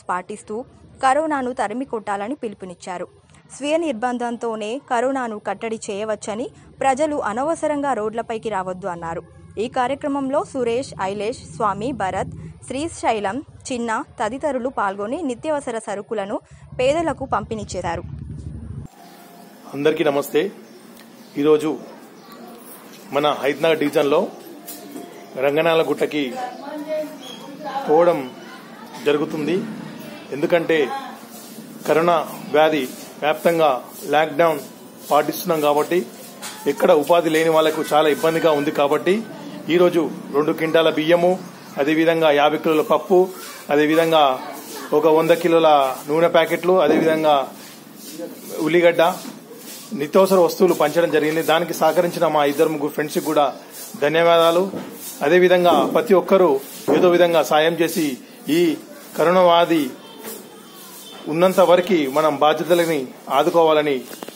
పాటిస్తూ కరోనాను తరిమి కొట్టాలని పిలుపునిచ్చారు స్వీయ నిర్బంధంతోనే కరోనాను కట్టడి చేయవచ్చని ప్రజలు అనవసరంగా రోడ్లపైకి రావద్దు అన్నారు ఈ కార్యక్రమంలో సురేష్ ఐలేష్ స్వామి భరత్ శ్రీశైలం చిన్న తదితరులు పాల్గొని నిత్యావసర సరుకులను పేదలకు పంపిణీ చేశారు అందరికీ నమస్తే ఈరోజు మన హైదరాబాద్ డివిజన్లో రంగనాల గుట్టకి పోవడం జరుగుతుంది ఎందుకంటే కరోనా వ్యాధి వ్యాప్తంగా లాక్డౌన్ పాటిస్తున్నాం కాబట్టి ఎక్కడ ఉపాధి లేని వాళ్లకు చాలా ఇబ్బందిగా ఉంది కాబట్టి ఈరోజు రెండు క్వింటాల బియ్యము అదేవిధంగా యాభై కిలోల పప్పు అదేవిధంగా ఒక వంద కిలోల నూనె ప్యాకెట్లు అదేవిధంగా ఉల్లిగడ్డ నిత్యావసర వస్తువులు పంచడం జరిగింది దానికి సహకరించిన మా ఇద్దరు ముగ్గురు ఫ్రెండ్స్కి కూడా ధన్యవాదాలు అదేవిధంగా ప్రతి ఒక్కరూ ఏదో విధంగా సాయం చేసి ఈ కరోనా వ్యాధి ఉన్నంత వరకు మనం బాధ్యతలని ఆదుకోవాలని